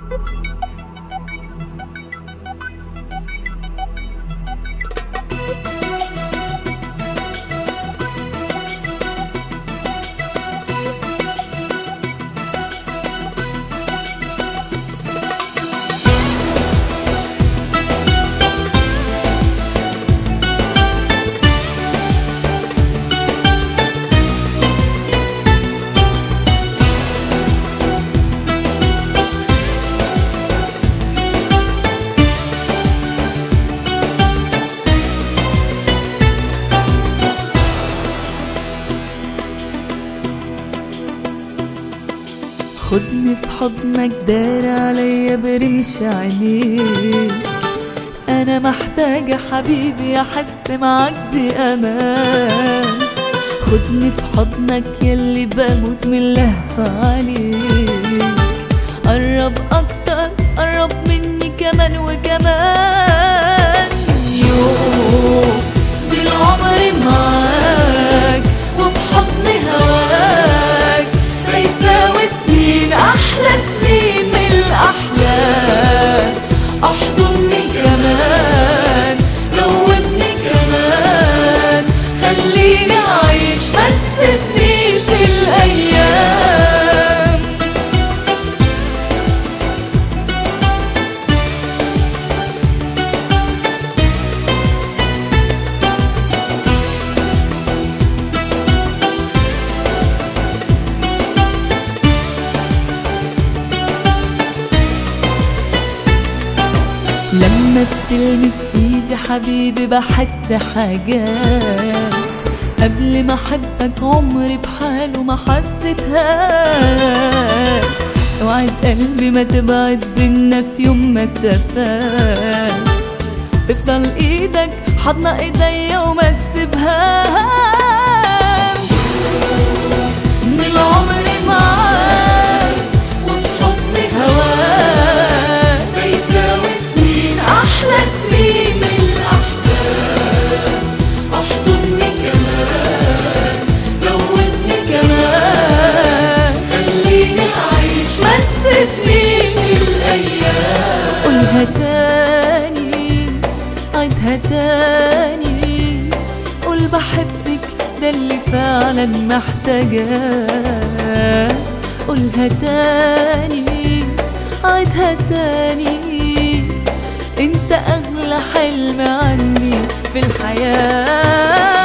خدني في حضنك دار عليا برمش عينيك انا محتاجة حبيبي احس معاك بامان خدني في حضنك يلي بموت من لهفة عليك قرب اكتر قرب مني كمان وكمان يوم بالعمر معاك وفي حضن هواك ده يساوي سنين احلى سنين من الاحلام احضني كمان دوبني كمان خليني اعيش ما تسيبنيش الايام لما بتلمس ايدي حبيبي بحس حاجات قبل ما احبك عمري بحاله ما حسيتهاش اوعد قلبي ما تبعد بينا في يوم مسافات تفضل ايدك حضنة ايديا وما تسيبهاش من العمر معاك وفي حضن هواك ده يساوي سنين احلى سنين من الاحلام احضني كمان دوبني كمان خليني اعيش ما تسيبنيش الايام قولها تاني عيدها تاني قول بحبك ده اللي فعلا محتاجاه قولها تاني عيدها تاني انت اغلى حلم عني في الحياه